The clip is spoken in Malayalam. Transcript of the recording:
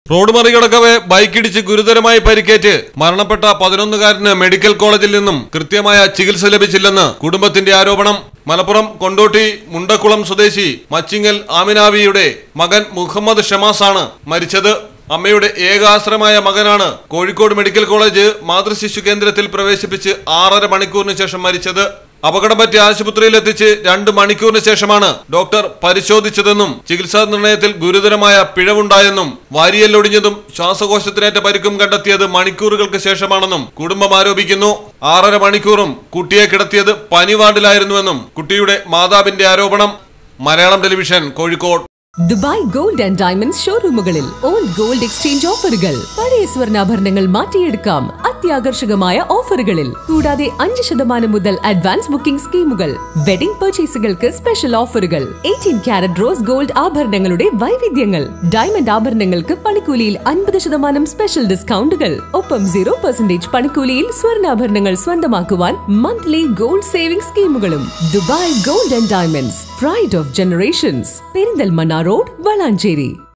റോഡ് മറികടക്കവെ ബൈക്കിടിച്ച് ഗുരുതരമായി പരിക്കേറ്റ് മരണപ്പെട്ട പതിനൊന്നുകാരന് മെഡിക്കൽ കോളേജിൽ നിന്നും കൃത്യമായ ചികിത്സ ലഭിച്ചില്ലെന്ന് കുടുംബത്തിന്റെ ആരോപണം മലപ്പുറം കൊണ്ടോട്ടി മുണ്ടക്കുളം സ്വദേശി മച്ചിങ്ങൽ ആമിനാവിയുടെ മകൻ മുഹമ്മദ് ഷമാസാണ് മരിച്ചത് അമ്മയുടെ ഏകാശ്രമായ മകനാണ് കോഴിക്കോട് മെഡിക്കൽ കോളേജ് മാതൃശിശു കേന്ദ്രത്തിൽ പ്രവേശിപ്പിച്ച് ആറര മണിക്കൂറിന് ശേഷം മരിച്ചത് അപകടം പറ്റിയ ആശുപത്രിയിൽ എത്തിച്ച് രണ്ട് മണിക്കൂറിന് ശേഷമാണ് ഡോക്ടർ പരിശോധിച്ചതെന്നും ചികിത്സാ നിർണയത്തിൽ ഗുരുതരമായ പിഴവുണ്ടായെന്നും വാരിയല്ലൊടിഞ്ഞതും ശ്വാസകോശത്തിനേറ്റ പരിക്കും കണ്ടെത്തിയത് മണിക്കൂറുകൾക്ക് ശേഷമാണെന്നും കുടുംബം ആരോപിക്കുന്നു ആറര മണിക്കൂറും കുട്ടിയെ കിടത്തിയത് പനി വാർഡിലായിരുന്നുവെന്നും കുട്ടിയുടെ മാതാവിന്റെ ആരോപണം Malayalam television Kozhikode Dubai gold and diamonds ഷോറൂമുകളിൽ ഓൾഡ് ഗോൾഡ് എക്സ്ചേഞ്ച് ഓഫറുകൾ പഴയ സ്വർണ്ണാഭരണങ്ങൾ മാറ്റിയെടുക്കാം അത്യാകർഷകമായ ഓഫറുകളിൽ കൂടാതെ അഞ്ച് ശതമാനം മുതൽ അഡ്വാൻസ് ബുക്കിംഗ് സ്കീമുകൾ വെഡിംഗ് പർച്ചേസുകൾക്ക് സ്പെഷ്യൽ ഓഫറുകൾ എയ്റ്റീൻ ക്യാരറ്റ് റോസ് ഗോൾഡ് ആഭരണങ്ങളുടെ വൈവിധ്യങ്ങൾ ഡയമണ്ട് ആഭരണങ്ങൾക്ക് പണിക്കൂലിയിൽ അൻപത് ശതമാനം സ്പെഷ്യൽ ഡിസ്കൗണ്ടുകൾ ഒപ്പം സീറോ പെർസെന്റേജ് പണിക്കൂലിയിൽ സ്വർണ്ണാഭരണങ്ങൾ സ്വന്തമാക്കുവാൻ മന്ത്ലി ഗോൾഡ് സേവിംഗ് സ്കീമുകളും Dubai gold and diamonds pride of generations Perinthalmanna road Valanchery